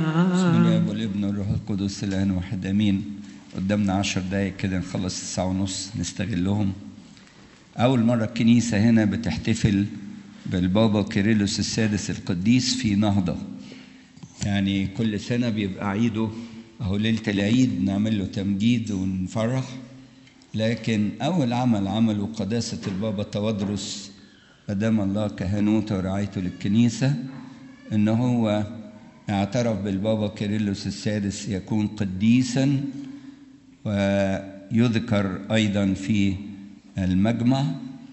بسم الله والابن والروح القدس الان واحد امين قدامنا عشر دقايق كده نخلص الساعة ونص نستغلهم أول مرة الكنيسة هنا بتحتفل بالبابا كيرلس السادس القديس في نهضة يعني كل سنة بيبقى عيده أهو ليلة العيد نعمل له تمجيد ونفرح لكن أول عمل عمله قداسة البابا توادرس أدام الله كهنوته ورعايته للكنيسة إن هو اعترف بالبابا كيرلس السادس يكون قديسا ويذكر أيضا في المجمع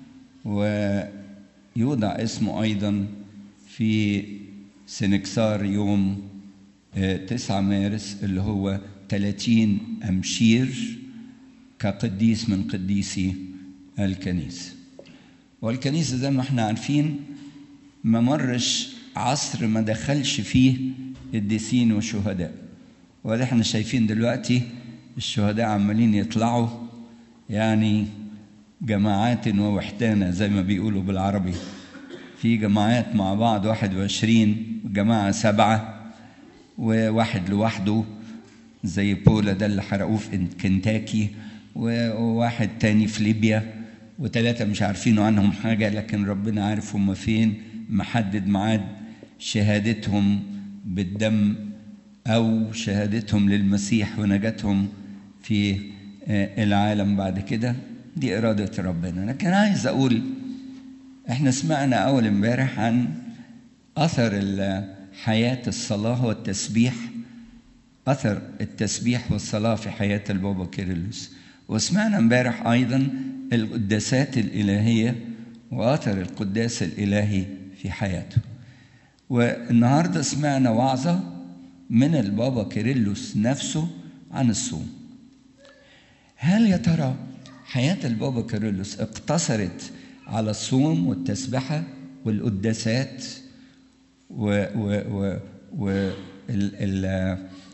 ويوضع اسمه أيضا في سنكسار يوم تسعة مارس اللي هو 30 أمشير كقديس من قديسي الكنيسة والكنيسة زي ما احنا عارفين ما مرش عصر ما دخلش فيه الديسين والشهداء وده احنا شايفين دلوقتي الشهداء عمالين يطلعوا يعني جماعات ووحدانة زي ما بيقولوا بالعربي في جماعات مع بعض واحد وعشرين جماعة سبعة وواحد لوحده زي بولا ده اللي حرقوه في كنتاكي وواحد تاني في ليبيا وثلاثة مش عارفين عنهم حاجة لكن ربنا عارف هم فين محدد ميعاد شهادتهم بالدم أو شهادتهم للمسيح ونجاتهم في العالم بعد كده دي إرادة ربنا لكن عايز أقول إحنا سمعنا أول امبارح عن أثر حياة الصلاة والتسبيح أثر التسبيح والصلاة في حياة البابا كيرلس وسمعنا امبارح أيضا القداسات الإلهية وأثر القداس الإلهي في حياته والنهاردة سمعنا وعظة من البابا كيرلس نفسه عن الصوم هل يا ترى حياة البابا كيرلس اقتصرت على الصوم والتسبحة والقداسات و و و و ال ال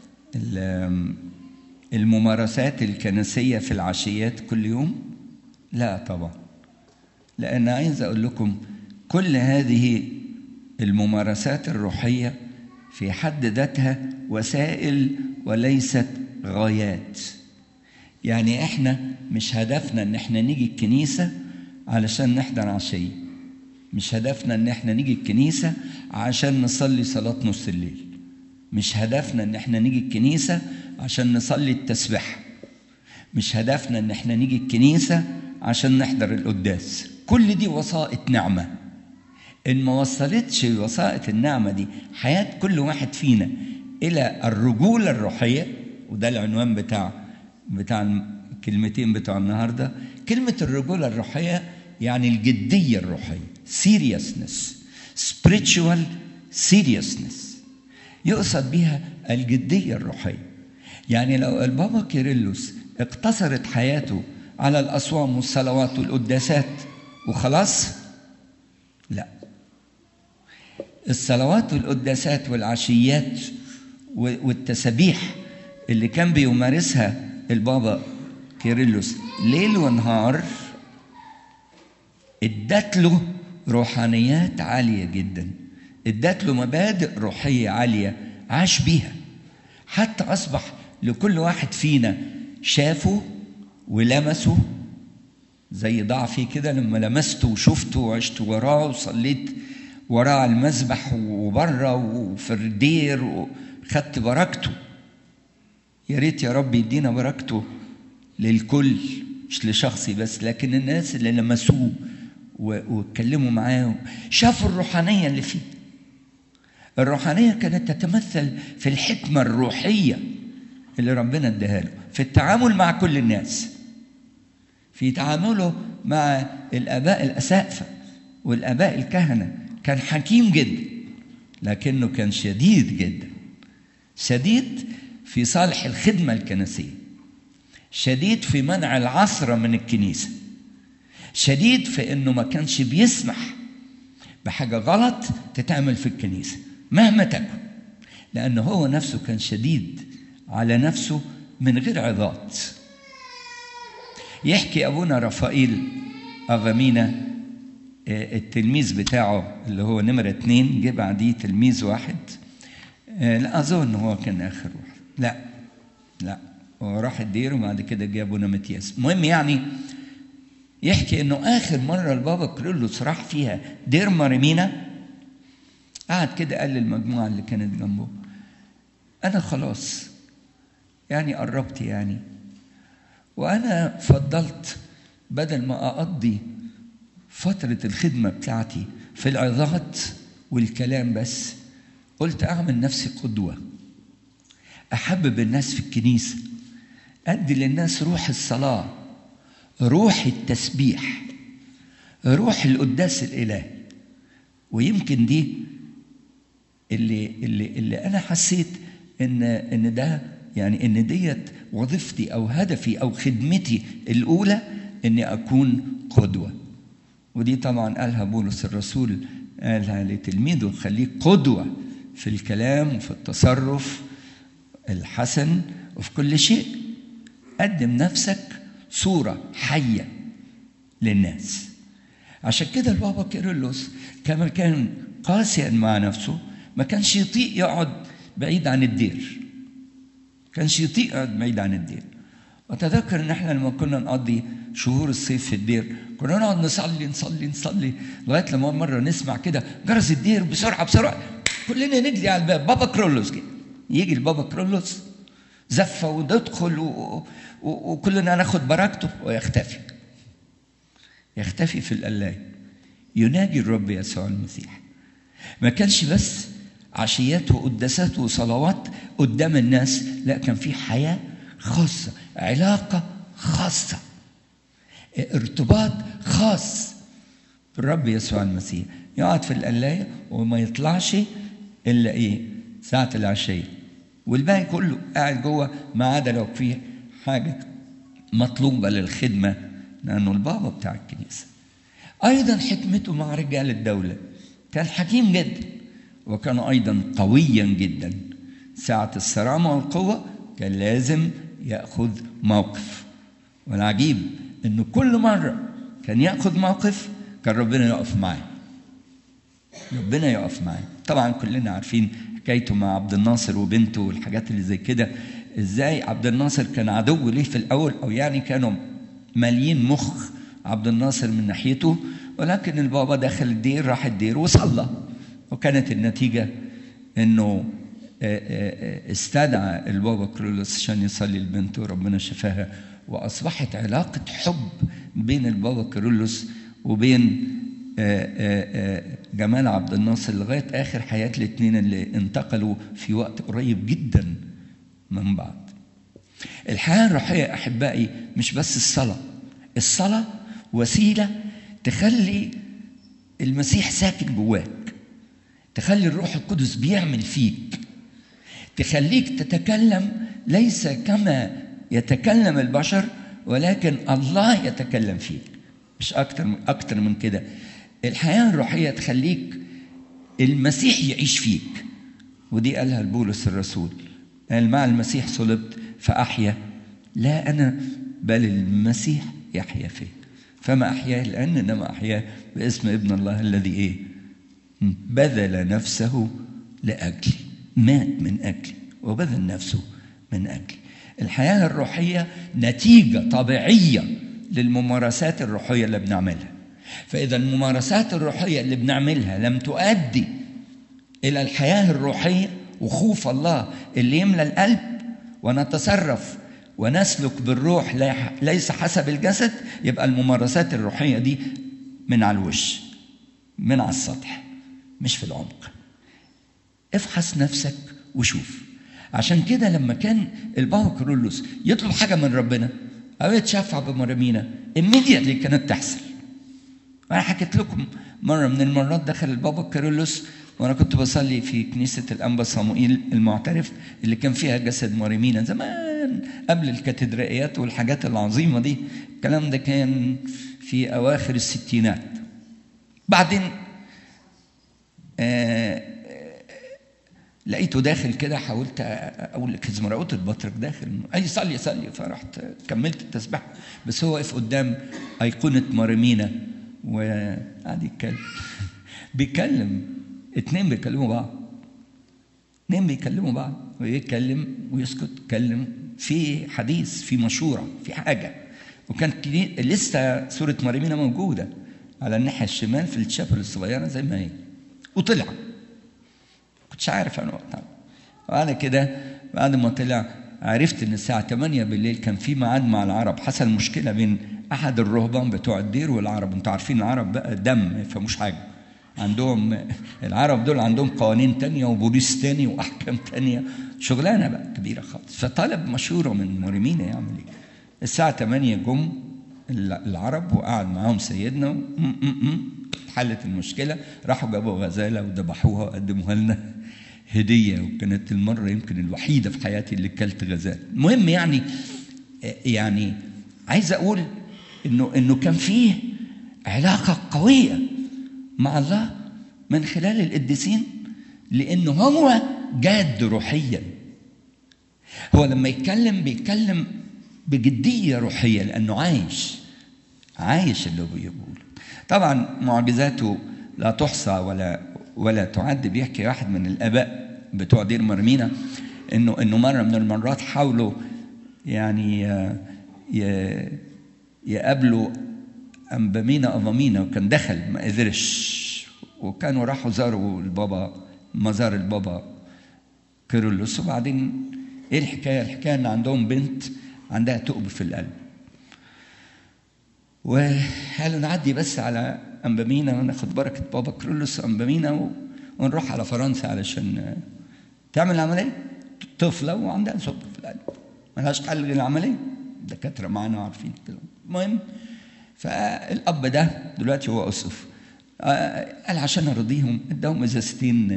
ال الممارسات الكنسية في العشيات كل يوم؟ لا طبعا لأن عايز أقول لكم كل هذه الممارسات الروحية في حد ذاتها وسائل وليست غايات يعني احنا مش هدفنا ان احنا نيجي الكنيسة علشان نحضر عشية مش هدفنا ان احنا نيجي الكنيسة عشان نصلي صلاة نص الليل مش هدفنا ان احنا نيجي الكنيسة عشان نصلي التسبيح مش هدفنا ان احنا نيجي الكنيسة عشان نحضر القداس كل دي وسائط نعمة إن ما وصلتش وسائط النعمة دي حياة كل واحد فينا إلى الرجولة الروحية وده العنوان بتاع بتاع الكلمتين بتوع النهاردة كلمة الرجولة الروحية يعني الجدية الروحية seriousness spiritual seriousness يقصد بها الجدية الروحية يعني لو البابا كيرلس اقتصرت حياته على الأصوام والصلوات والقداسات وخلاص لا الصلوات والقداسات والعشيات والتسابيح اللي كان بيمارسها البابا كيرلس ليل ونهار ادت له روحانيات عالية جدا ادت له مبادئ روحية عالية عاش بيها حتى أصبح لكل واحد فينا شافه ولمسه زي ضعفي كده لما لمسته وشفته وعشت وراه وصليت وراه على المذبح وبره وفي الدير وخدت بركته يا ريت يا رب يدينا بركته للكل مش لشخصي بس لكن الناس اللي لمسوه واتكلموا معاه شافوا الروحانية اللي فيه الروحانية كانت تتمثل في الحكمة الروحية اللي ربنا اداها له في التعامل مع كل الناس في تعامله مع الآباء الأسقفة والآباء الكهنة كان حكيم جدا لكنه كان شديد جدا شديد في صالح الخدمة الكنسية شديد في منع العصرة من الكنيسة شديد في انه ما كانش بيسمح بحاجة غلط تتعمل في الكنيسة مهما تكن لأنه هو نفسه كان شديد على نفسه من غير عظات يحكي أبونا رفائيل أغامينا التلميذ بتاعه اللي هو نمرة اتنين جه بعديه تلميذ واحد آه، لا اظن هو كان اخر واحد لا لا هو راح الدير وبعد كده جابونا متياس المهم يعني يحكي انه اخر مره البابا كريلوس راح فيها دير مريمينا قعد كده قال للمجموعه اللي كانت جنبه انا خلاص يعني قربت يعني وانا فضلت بدل ما اقضي فتره الخدمه بتاعتي في العظات والكلام بس قلت اعمل نفسي قدوه احبب الناس في الكنيسه ادي للناس روح الصلاه روح التسبيح روح القداس الالهي ويمكن دي اللي اللي اللي انا حسيت ان ان ده يعني ان ديت وظيفتي او هدفي او خدمتي الاولى اني اكون قدوه ودي طبعا قالها بولس الرسول قالها لتلميذه خليك قدوه في الكلام وفي التصرف الحسن وفي كل شيء قدم نفسك صوره حيه للناس عشان كده البابا كيرلس كما كان قاسيا مع نفسه ما كانش يطيق يقعد بعيد عن الدير كانش يطيق يقعد بعيد عن الدير وتذكر ان احنا لما كنا نقضي شهور الصيف في الدير كنا نقعد نصلي نصلي نصلي لغايه لما مره نسمع كده جرس الدير بسرعه بسرعه كلنا نجري على الباب بابا كرولوس كده يجي البابا كرولوس زفه وندخل و... و... وكلنا ناخد بركته ويختفي يختفي في القلاية يناجي الرب يسوع المسيح ما كانش بس عشيات وقداسات وصلوات قدام الناس لا كان في حياة خاصة علاقة خاصة ارتباط خاص بالرب يسوع المسيح يقعد في القلاية وما يطلعش إلا إيه ساعة العشية والباقي كله قاعد جوه ما عدا لو في حاجة مطلوبة للخدمة لأنه البابا بتاع الكنيسة أيضا حكمته مع رجال الدولة كان حكيم جدا وكان أيضا قويا جدا ساعة الصرامة والقوة كان لازم يأخذ موقف والعجيب أنه كل مرة كان يأخذ موقف كان ربنا يقف معاه ربنا يقف معاه طبعا كلنا عارفين حكايته مع عبد الناصر وبنته والحاجات اللي زي كده ازاي عبد الناصر كان عدو ليه في الاول او يعني كانوا ماليين مخ عبد الناصر من ناحيته ولكن البابا دخل الدير راح الدير وصلى وكانت النتيجه انه استدعى البابا كرولوس عشان يصلي لبنته وربنا شفاها واصبحت علاقه حب بين البابا كرولوس وبين جمال عبد الناصر لغايه اخر حياه الاثنين اللي انتقلوا في وقت قريب جدا من بعض. الحياه الروحيه احبائي مش بس الصلاه الصلاه وسيله تخلي المسيح ساكن جواك تخلي الروح القدس بيعمل فيك تخليك تتكلم ليس كما يتكلم البشر ولكن الله يتكلم فيك مش اكتر من اكتر من كده الحياه الروحيه تخليك المسيح يعيش فيك ودي قالها البولس الرسول قال مع المسيح صلبت فاحيا لا انا بل المسيح يحيا فيه فما احياه الان انما احياه باسم ابن الله الذي ايه بذل نفسه لاجلي مات من اجلي وبذل نفسه من اجلي الحياه الروحيه نتيجه طبيعيه للممارسات الروحيه اللي بنعملها فاذا الممارسات الروحيه اللي بنعملها لم تؤدي الى الحياه الروحيه وخوف الله اللي يملى القلب ونتصرف ونسلك بالروح ليس حسب الجسد يبقى الممارسات الروحيه دي من على الوش من على السطح مش في العمق افحص نفسك وشوف عشان كده لما كان البابا كرولوس يطلب حاجه من ربنا او يتشفع بمرامينا immediately كانت تحصل انا حكيت لكم مره من المرات دخل البابا كارولوس وانا كنت بصلي في كنيسه الانبا صموئيل المعترف اللي كان فيها جسد مريمينا زمان قبل الكاتدرائيات والحاجات العظيمه دي الكلام ده كان في اواخر الستينات بعدين آه لقيته داخل كده حاولت اقول لك زمراوت البطرك داخل اي صلي صلي فرحت كملت التسبيح بس هو واقف قدام ايقونه مريمينا وقعد يتكلم بيتكلم اتنين بيكلموا بعض اتنين بيكلموا بعض ويتكلم ويسكت يتكلم في حديث في مشورة في حاجة وكانت لسه سورة مريمينا موجودة على الناحية الشمال في الشابل الصغيرة زي ما هي وطلع كنتش عارف أنا وقتها وبعد كده بعد ما طلع عرفت ان الساعة 8 بالليل كان في ميعاد مع العرب حصل مشكلة بين أحد الرهبان بتوع الدير والعرب انتوا عارفين العرب بقى دم ما يفهموش حاجة عندهم العرب دول عندهم قوانين تانية وبوليس تاني وأحكام تانية شغلانة بقى كبيرة خالص فطلب مشورة من مريمين يعمل ايه الساعة 8 جم العرب وقعد معاهم سيدنا حلت المشكلة راحوا جابوا غزالة وذبحوها وقدموها لنا هدية وكانت المرة يمكن الوحيدة في حياتي اللي كلت غزال المهم يعني يعني عايز أقول إنه إنه كان فيه علاقة قوية مع الله من خلال القديسين لأنه هو جاد روحيا هو لما يتكلم بيتكلم بجدية روحية لأنه عايش عايش اللي هو بيقوله طبعا معجزاته لا تحصى ولا ولا تعد بيحكي واحد من الآباء بتوع دير مرمينا إنه إنه مرة من المرات حاولوا يعني يقابلوا أنبامينا أفامينا وكان دخل ما قدرش وكانوا راحوا زاروا البابا مزار البابا كيرلس وبعدين ايه الحكايه؟ الحكايه ان عندهم بنت عندها ثقب في القلب. وقالوا نعدي بس على أنبامينا وناخد بركة بابا كرولوس أنبامينا ونروح على فرنسا علشان تعمل عملية طفلة وعندها ثقب في القلب ملهاش حل غير العملية الدكاترة معانا عارفين كده المهم فالأب ده دلوقتي هو أسقف قال عشان أرضيهم اداهم إزازتين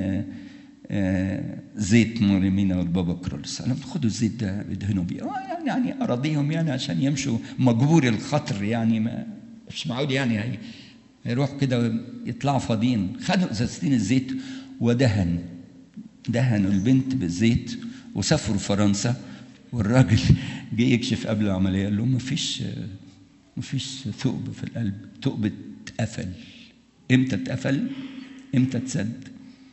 زيت مريمينا والبابا كرولوس قال لهم خدوا الزيت ده ادهنوا بيه يعني يعني اراضيهم يعني عشان يمشوا مجبور الخطر يعني ما مش معقول يعني هي يروحوا كده يطلعوا فاضيين خدوا ازازتين الزيت ودهن دهنوا البنت بالزيت وسافروا فرنسا والراجل جه يكشف قبل العمليه قال لهم مفيش مفيش ثقب في القلب ثقب اتقفل امتى اتقفل امتى اتسد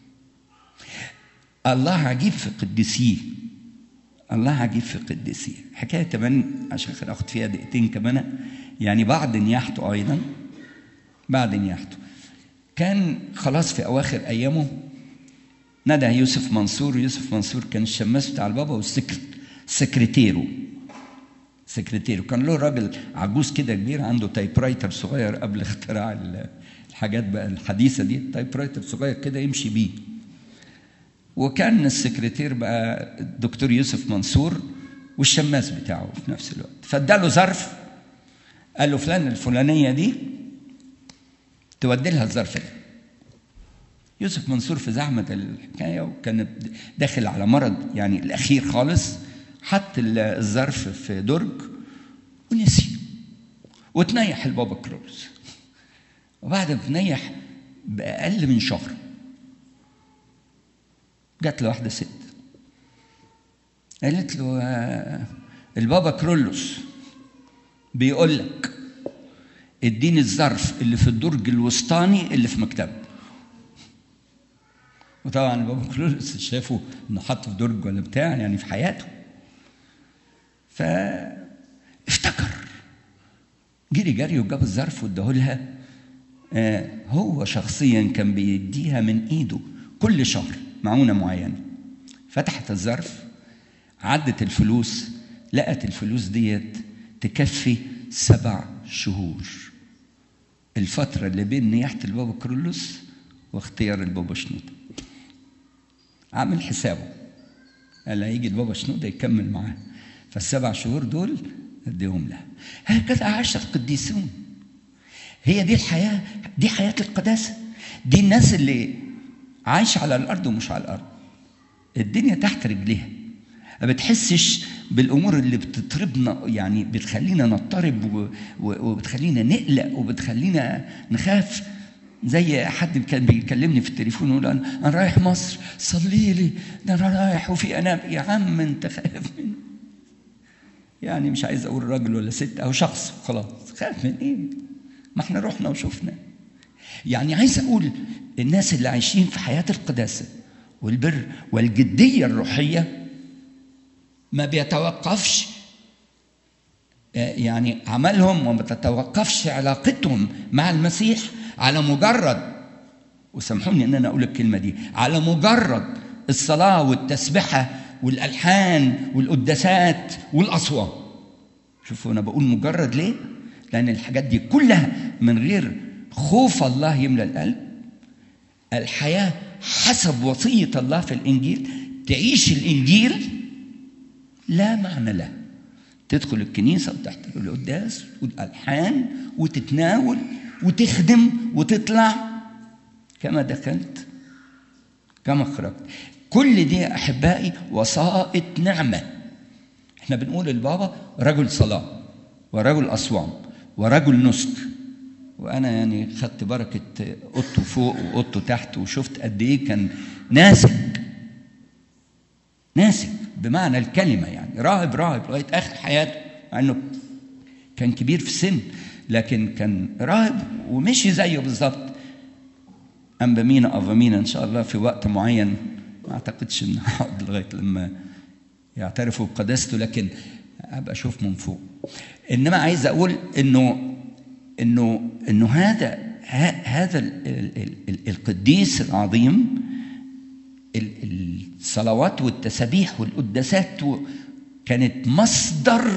الله عجيب في قديسيه الله عجيب في قديسيه حكايه كمان عشان اخد فيها دقيقتين كمان يعني بعد نياحته ايضا بعد نياحته كان خلاص في اواخر ايامه ندى يوسف منصور يوسف منصور كان الشماس بتاع البابا والسكرتيرو سكرتيرو كان له راجل عجوز كده كبير عنده تايب رايتر صغير قبل اختراع الحاجات بقى الحديثه دي تايب رايتر صغير كده يمشي بيه وكان السكرتير بقى الدكتور يوسف منصور والشماس بتاعه في نفس الوقت فاداله ظرف قال له فلان الفلانيه دي تودي لها الظرف ده يوسف منصور في زحمة الحكاية وكان داخل على مرض يعني الأخير خالص حط الظرف في درج ونسي وتنيح البابا كرولوس وبعد ما تنيح بأقل من شهر جات له واحدة ست قالت له البابا كرولوس بيقول لك اديني الظرف اللي في الدرج الوسطاني اللي في مكتبك وطبعا بابا كرولوس شافه انه حط في درج ولا بتاع يعني في حياته فافتكر جري جري وجاب الظرف واداه لها آه هو شخصيا كان بيديها من ايده كل شهر معونه معينه فتحت الظرف عدت الفلوس لقت الفلوس ديت تكفي سبع شهور الفترة اللي بين نياحة البابا كرولوس واختيار البابا شنودة عامل حسابه قال هيجي البابا شنودة يكمل معاه فالسبع شهور دول اديهم لها هكذا عاش القديسون هي دي الحياة دي حياة القداسة دي الناس اللي عايشة على الأرض ومش على الأرض الدنيا تحت رجليها ما بتحسش بالامور اللي بتطربنا يعني بتخلينا نضطرب وبتخلينا نقلق وبتخلينا نخاف زي حد كان بيكلمني في التليفون يقول انا انا رايح مصر صلي لي ده انا رايح وفي انام يا عم انت خايف من يعني مش عايز اقول راجل ولا ست او شخص خلاص خاف من ايه؟ ما احنا رحنا وشفنا يعني عايز اقول الناس اللي عايشين في حياه القداسه والبر والجدية الروحية ما بيتوقفش يعني عملهم وما تتوقفش علاقتهم مع المسيح على مجرد وسامحوني ان انا اقول الكلمه دي على مجرد الصلاه والتسبحه والالحان والقداسات والاصوات شوفوا انا بقول مجرد ليه لان الحاجات دي كلها من غير خوف الله يملى القلب الحياه حسب وصيه الله في الانجيل تعيش الانجيل لا معنى له تدخل الكنيسه وتحضر القداس والالحان وتتناول وتخدم وتطلع كما دخلت كما خرجت كل دي يا احبائي وسائط نعمه احنا بنقول البابا رجل صلاه ورجل اصوام ورجل نسك وانا يعني خدت بركه اوضته فوق واوضته تحت وشفت قد ايه كان ناسك ناسك بمعنى الكلمه يعني راهب راهب لغايه اخر حياته مع انه كان كبير في السن لكن كان راهب ومشي زيه بالظبط أنبا مينا أفا مينا إن شاء الله في وقت معين ما أعتقدش إن هقعد لغاية لما يعترفوا بقداسته لكن أبقى أشوف من فوق إنما عايز أقول إنه إنه إنه هذا هذا القديس العظيم الصلوات والتسابيح والقداسات كانت مصدر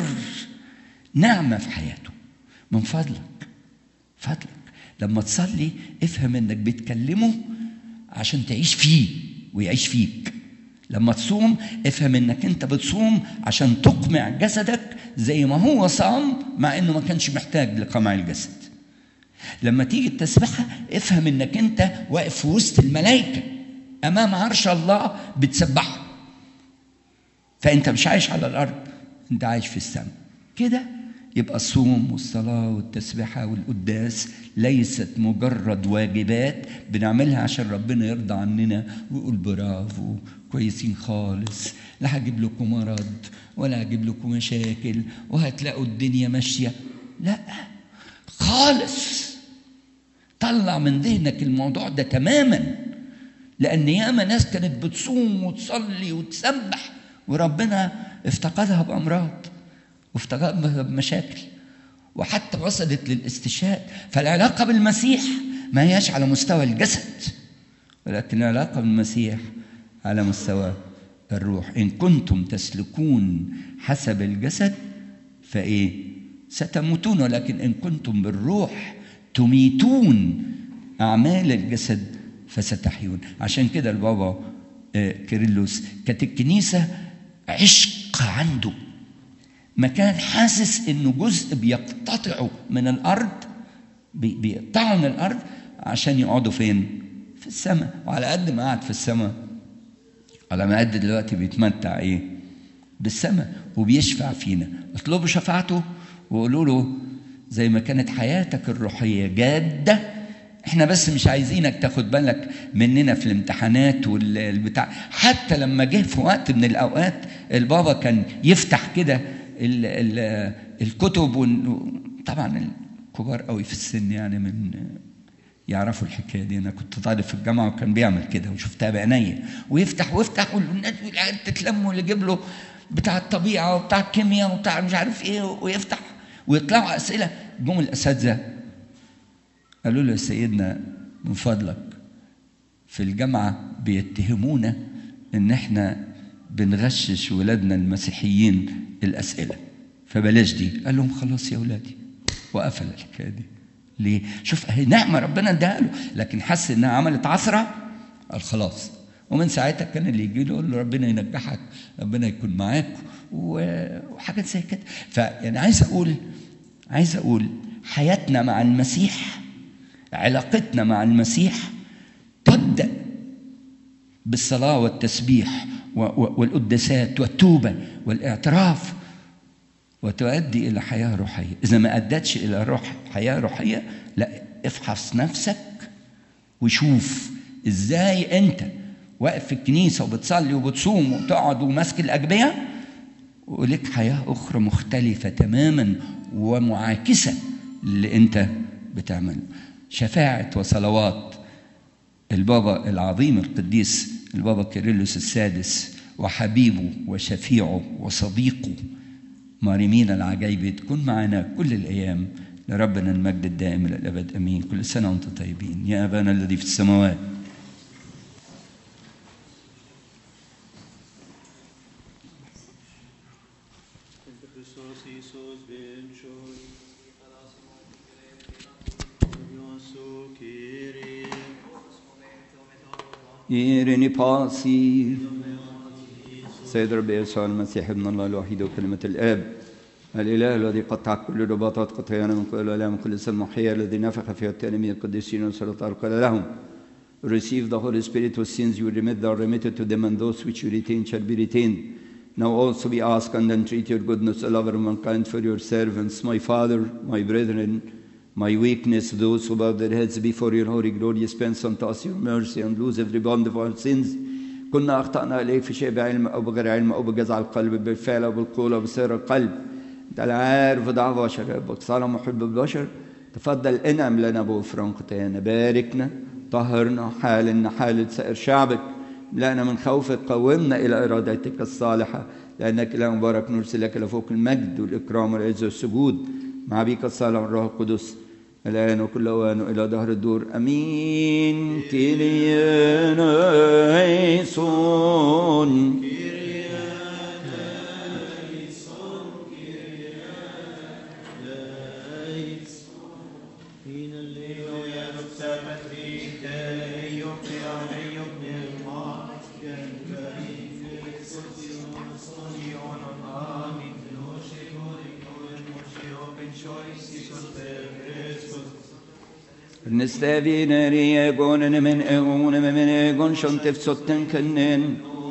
نعمة في حياته من فضلك فضلك لما تصلي افهم انك بتكلمه عشان تعيش فيه ويعيش فيك لما تصوم افهم انك انت بتصوم عشان تقمع جسدك زي ما هو صام مع انه ما كانش محتاج لقمع الجسد لما تيجي التسبحة افهم انك انت واقف في وسط الملائكة امام عرش الله بتسبحه فانت مش عايش على الارض انت عايش في السماء كده يبقى الصوم والصلاة والتسبيحة والقداس ليست مجرد واجبات بنعملها عشان ربنا يرضى عننا ويقول برافو كويسين خالص لا هجيب لكم مرض ولا هجيب لكم مشاكل وهتلاقوا الدنيا ماشية لا خالص طلع من ذهنك الموضوع ده تماما لأن ياما ناس كانت بتصوم وتصلي وتسبح وربنا افتقدها بأمراض وافتقدها بمشاكل وحتى وصلت للاستشهاد فالعلاقة بالمسيح ما هياش على مستوى الجسد ولكن العلاقة بالمسيح على مستوى الروح إن كنتم تسلكون حسب الجسد فإيه ستموتون ولكن إن كنتم بالروح تميتون أعمال الجسد فستحيون عشان كده البابا كيرلس كانت الكنيسة عشق عنده مكان حاسس انه جزء بيقتطعوا من الارض بيقطعوا من الارض عشان يقعدوا فين؟ في السماء وعلى قد ما قعد في السماء على ما قد دلوقتي بيتمتع ايه؟ بالسماء وبيشفع فينا اطلبوا شفاعته وقولوا له زي ما كانت حياتك الروحيه جاده احنا بس مش عايزينك تاخد بالك مننا في الامتحانات والبتاع حتى لما جه في وقت من الاوقات البابا كان يفتح كده ال ال الكتب طبعا الكبار قوي في السن يعني من يعرفوا الحكايه دي انا كنت طالب في الجامعه وكان بيعمل كده وشفتها بعينيا ويفتح ويفتح والناس والعيال تتلم واللي يجيب له بتاع الطبيعه وبتاع الكيمياء وبتاع مش عارف ايه ويفتح ويطلعوا اسئله جم الاساتذه قالوا له يا سيدنا من فضلك في الجامعه بيتهمونا ان احنا بنغشش ولادنا المسيحيين الاسئله فبلاش دي قال لهم خلاص يا اولادي وقفل الحكايه دي ليه؟ شوف اهي نعمه ربنا اداها له لكن حس انها عملت عثره قال خلاص ومن ساعتها كان اللي يجي له يقول له ربنا ينجحك ربنا يكون معاك وحاجات زي كده فيعني عايز اقول عايز اقول حياتنا مع المسيح علاقتنا مع المسيح تبدا بالصلاه والتسبيح والقداسات والتوبه والاعتراف وتؤدي الى حياه روحيه اذا ما ادتش الى روح حياه روحيه لا افحص نفسك وشوف ازاي انت واقف في الكنيسه وبتصلي وبتصوم وتقعد وماسك الاجبيه ولك حياه اخرى مختلفه تماما ومعاكسه اللي انت بتعمله شفاعه وصلوات البابا العظيم القديس البابا كيرلس السادس وحبيبه وشفيعه وصديقه ماريمين العجيبة تكون معنا كل الأيام لربنا المجد الدائم إلى الأبد أمين كل سنة وأنتم طيبين يا أبانا الذي في السماوات Christos Iisus vincius. Iosu Kyrie. يرني باسي سيد ربي يسوع المسيح ابن الله الوحيد وكلمة الآب الإله الذي قطع كل رباطات قطعنا من كل الآلام من كل سلم محيا الذي نفخ فيها التلاميذ القديسين والسلطان قال لهم Receive the Holy Spirit whose sins you remit are remitted to them and those which you retain shall be retained. Now also we ask and entreat your goodness, O lover of mankind, for your servants, my Father, my brethren, my weakness, those who bow their heads before your holy glory, dispense unto us your mercy and lose every bond of our sins. كنا أخطأنا إليك في شيء بعلم أو بغير علم أو بجزع القلب بالفعل أو بالقول أو بسر القلب أنت العارف ضعف بشر ربك صالح محب البشر تفضل انعم لنا بغفران خطايانا باركنا طهرنا حالنا حال سائر شعبك لأنا من خوفك قومنا إلى إرادتك الصالحة لأنك لا مبارك نرسل لك لفوق المجد والإكرام والعز والسجود مع بيك الصالح والروح القدس الآن وكل أوان إلى دهر الدور أمين كيريانا عيسون In alleluia, sabatrite, Ioppia, Ioppia, Nestevi neri egon men egon men egon shontif sotten kennen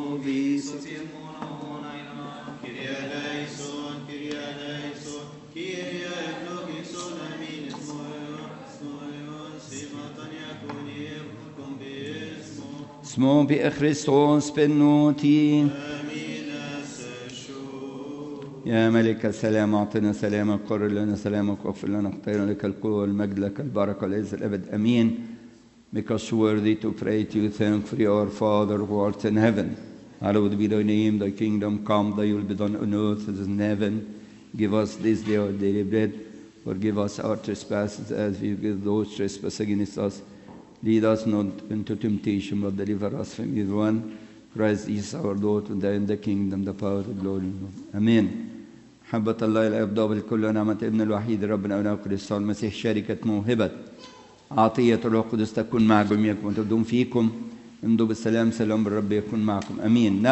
Kyrie eleison, Kyrie eleison, Kyrie eulogison, amin, esmoion, esmoion, simatan iaconie, cum bismo, Smo bi Christos benoti amin, eseshu. يا ملك السلام أعطنا سلامك قرر لنا سلامك واغفر لنا خطايانا لك القوة والمجد لك البركة والعز الأبد أمين Make us worthy to pray to you, thankfully, our Father who art in heaven. Hallowed be thy name, thy kingdom come, thy will be done on earth as in heaven. Give us this day our daily bread. Forgive us our trespasses as we forgive those trespass against us. Lead us not into temptation, but deliver us from evil one. Christ is our Lord, and thine the kingdom, the power, the glory. Amen. محبة الله الآب ضابط الكل ونعمة ابن الوحيد ربنا ونعم كريستوس المسيح شركة موهبة عطية الروح القدس تكون مع جميعكم وتدوم فيكم امضوا بالسلام سلام الرب يكون معكم أمين